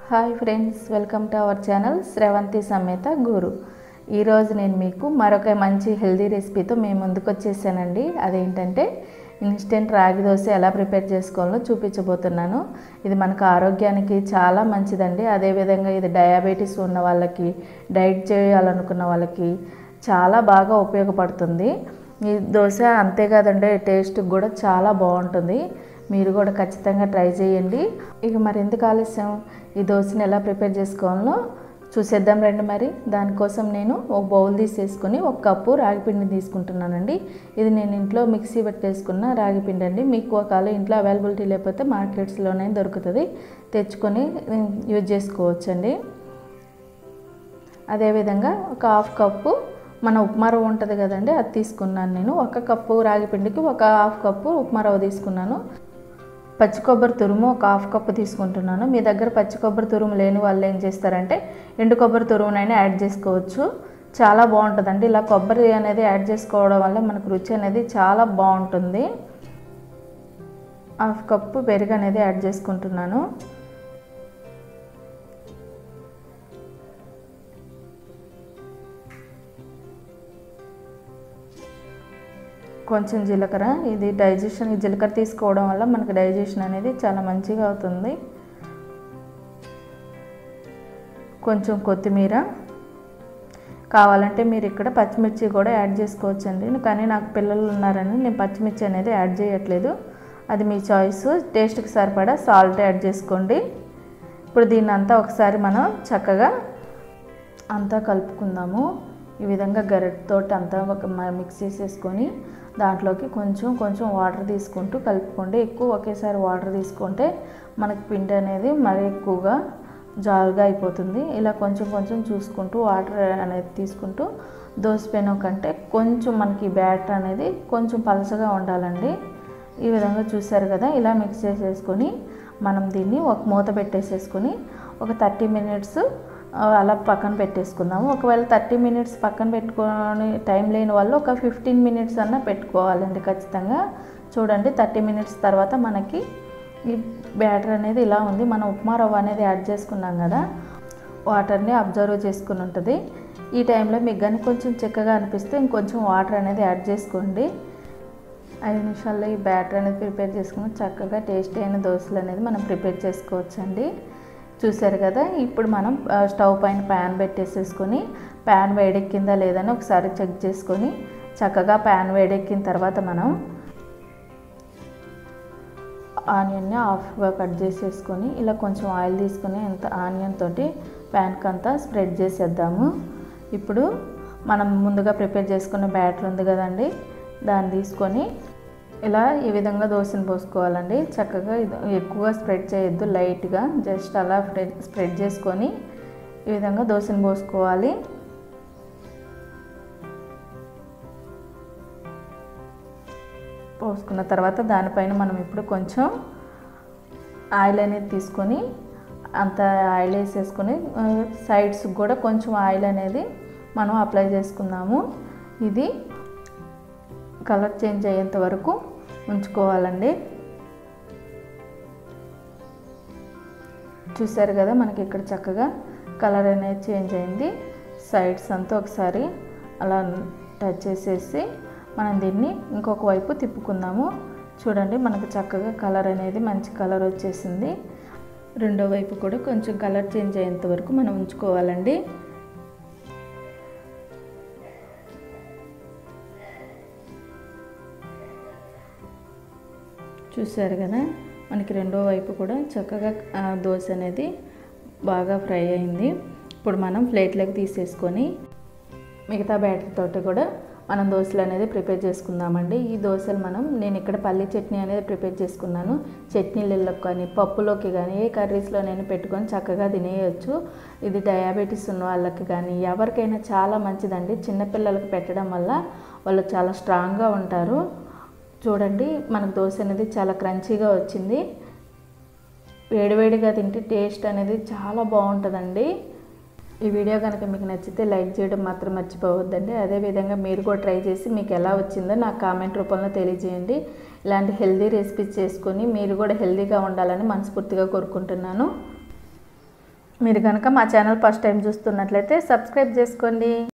hi friends welcome to our channel Sravanthi సమేత గురు ఈరోజు నేను మీకు మరొక మంచి హెల్దీ రెసిపీతో మేము ముందుకు వచ్చేసానండి అదేంటంటే ఇన్స్టెంట్ రాగి దోశ ఎలా ప్రిపేర్ చేసుకోవాలో చూపించబోతున్నాను ఇది మనకు ఆరోగ్యానికి చాలా మంచిదండి అదేవిధంగా ఇది డయాబెటీస్ ఉన్న వాళ్ళకి డైట్ చేయాలనుకున్న వాళ్ళకి చాలా బాగా ఉపయోగపడుతుంది ఈ దోశ అంతేకాదండి టేస్ట్ కూడా చాలా బాగుంటుంది మీరు కూడా ఖచ్చితంగా ట్రై చేయండి ఇక మరి ఎందుకు ఆలస్యం ఈ దోశని ఎలా ప్రిపేర్ చేసుకోవాలో చూసేద్దాం రండి మరి దానికోసం నేను ఒక బౌల్ తీసేసుకొని ఒక కప్పు రాగి పిండి తీసుకుంటున్నానండి ఇది నేను ఇంట్లో మిక్సీ పెట్టేసుకున్న రాగి పిండి అండి మీకు ఒకవేళ ఇంట్లో అవైలబిలిటీ లేకపోతే మార్కెట్స్లోనే దొరుకుతుంది తెచ్చుకొని యూజ్ చేసుకోవచ్చండి అదేవిధంగా ఒక హాఫ్ కప్పు మన ఉప్మా రవ్వ ఉంటుంది కదండి అది తీసుకున్నాను నేను ఒక కప్పు రాగి పిండికి ఒక హాఫ్ కప్పు ఉప్మా రవ్వ తీసుకున్నాను పచ్చి కొబ్బరి తురుము ఒక హాఫ్ కప్పు తీసుకుంటున్నాను మీ దగ్గర పచ్చి కొబ్బరి తురుము లేని వాళ్ళు ఏం చేస్తారంటే ఎండు కొబ్బరి తురుమునైనా యాడ్ చేసుకోవచ్చు చాలా బాగుంటుందండి ఇలా కొబ్బరి అనేది యాడ్ చేసుకోవడం వల్ల మనకు రుచి అనేది చాలా బాగుంటుంది హాఫ్ కప్పు పెరుగు అనేది యాడ్ చేసుకుంటున్నాను కొంచెం జీలకర్ర ఇది డైజెషన్ జీలకర్ర తీసుకోవడం వల్ల మనకు డైజెషన్ అనేది చాలా మంచిగా అవుతుంది కొంచెం కొత్తిమీర కావాలంటే మీరు ఇక్కడ పచ్చిమిర్చి కూడా యాడ్ చేసుకోవచ్చండి కానీ నాకు పిల్లలు ఉన్నారని నేను పచ్చిమిర్చి అనేది యాడ్ చేయట్లేదు అది మీ చాయిస్ టేస్ట్కి సరిపడా సాల్ట్ యాడ్ చేసుకోండి ఇప్పుడు దీన్ని అంతా ఒకసారి మనం చక్కగా అంతా కలుపుకుందాము ఈ విధంగా గరిటతోటి అంతా ఒక మిక్స్ చేసేసుకొని దాంట్లోకి కొంచెం కొంచెం వాటర్ తీసుకుంటూ కలుపుకోండి ఎక్కువ ఒకేసారి వాటర్ తీసుకుంటే మనకి పిండి అనేది మరీ ఎక్కువగా జారుగా అయిపోతుంది ఇలా కొంచెం కొంచెం చూసుకుంటూ వాటర్ అనేది తీసుకుంటూ దోసపెనం కంటే కొంచెం మనకి బ్యాటర్ అనేది కొంచెం పలసగా ఉండాలండి ఈ విధంగా చూసారు కదా ఇలా మిక్స్ చేసేసుకొని మనం దీన్ని ఒక మూత పెట్టేసేసుకొని ఒక థర్టీ మినిట్స్ అలా పక్కన పెట్టేసుకుందాము ఒకవేళ థర్టీ మినిట్స్ పక్కన పెట్టుకొని టైం లేని వాళ్ళు ఒక ఫిఫ్టీన్ మినిట్స్ అన్న పెట్టుకోవాలండి ఖచ్చితంగా చూడండి థర్టీ మినిట్స్ తర్వాత మనకి ఈ బ్యాటర్ అనేది ఇలా ఉంది మనం ఉప్మా రవ్వ అనేది యాడ్ చేసుకున్నాం కదా వాటర్ని అబ్జర్వ్ చేసుకుని ఉంటుంది ఈ టైంలో మీకు కానీ కొంచెం చిక్కగా అనిపిస్తే ఇంకొంచెం వాటర్ అనేది యాడ్ చేసుకోండి ఐదు నిమిషాల్లో ఈ బ్యాటర్ అనేది ప్రిపేర్ చేసుకుని చక్కగా టేస్టీ అయిన దోశలు అనేది మనం ప్రిపేర్ చేసుకోవచ్చండి చూసారు కదా ఇప్పుడు మనం స్టవ్ పైన ప్యాన్ పెట్టేసేసుకొని ప్యాన్ వేడెక్కిందా లేదని ఒకసారి చెక్ చేసుకొని చక్కగా ప్యాన్ వేడెక్కిన తర్వాత మనం ఆనియన్ని హాఫ్గా కట్ చేసేసుకొని ఇలా కొంచెం ఆయిల్ తీసుకొని ఇంత ఆనియన్ తోటి ప్యాన్కి అంతా స్ప్రెడ్ చేసేద్దాము ఇప్పుడు మనం ముందుగా ప్రిపేర్ చేసుకున్న బ్యాటర్ ఉంది కదండి దాన్ని తీసుకొని ఇలా ఈ విధంగా దోశను పోసుకోవాలండి చక్కగా ఎక్కువగా స్ప్రెడ్ చేయొద్దు లైట్గా జస్ట్ అలా స్ప్రెడ్ చేసుకొని ఈ విధంగా దోశను పోసుకోవాలి పోసుకున్న తర్వాత దానిపైన మనం ఇప్పుడు కొంచెం ఆయిల్ అనేది తీసుకొని అంత ఆయిల్ వేసేసుకొని సైడ్స్ కూడా కొంచెం ఆయిల్ అనేది మనం అప్లై చేసుకుందాము ఇది కలర్ చేంజ్ అయ్యేంత వరకు ఉంచుకోవాలండి చూసారు కదా మనకి ఇక్కడ చక్కగా కలర్ అనేది చేంజ్ అయింది సైడ్స్ అంతా ఒకసారి అలా టచ్ చేసేసి మనం దీన్ని ఇంకొక వైపు తిప్పుకుందాము చూడండి మనకు చక్కగా కలర్ అనేది మంచి కలర్ వచ్చేసింది రెండో వైపు కూడా కొంచెం కలర్ చేంజ్ అయ్యేంత వరకు మనం ఉంచుకోవాలండి చూసారు కదా మనకి రెండో వైపు కూడా చక్కగా దోశ అనేది బాగా ఫ్రై అయింది ఇప్పుడు మనం ప్లేట్లోకి తీసేసుకొని మిగతా బ్యాటర్ తోటి కూడా మనం దోశలు అనేది ప్రిపేర్ చేసుకుందామండి ఈ దోశలు మనం నేను ఇక్కడ పల్లి చట్నీ అనేది ప్రిపేర్ చేసుకున్నాను చట్నీలలోకి కానీ పప్పులోకి కానీ ఏ కర్రీస్లో నేను పెట్టుకొని చక్కగా తినేయచ్చు ఇది డయాబెటీస్ ఉన్న వాళ్ళకి కానీ ఎవరికైనా చాలా మంచిదండి చిన్నపిల్లలకు పెట్టడం వల్ల వాళ్ళు చాలా స్ట్రాంగ్గా ఉంటారు చూడండి మనకు దోశ అనేది చాలా క్రంచీగా వచ్చింది వేడివేడిగా తింటే టేస్ట్ అనేది చాలా బాగుంటుందండి ఈ వీడియో కనుక మీకు నచ్చితే లైక్ చేయడం మాత్రం మర్చిపోవద్దండి అదేవిధంగా మీరు కూడా ట్రై చేసి మీకు ఎలా వచ్చిందో నాకు కామెంట్ రూపంలో తెలియజేయండి ఇలాంటి హెల్దీ రెసిపీస్ చేసుకొని మీరు కూడా హెల్దీగా ఉండాలని మనస్ఫూర్తిగా కోరుకుంటున్నాను మీరు కనుక మా ఛానల్ ఫస్ట్ టైం చూస్తున్నట్లయితే సబ్స్క్రైబ్ చేసుకోండి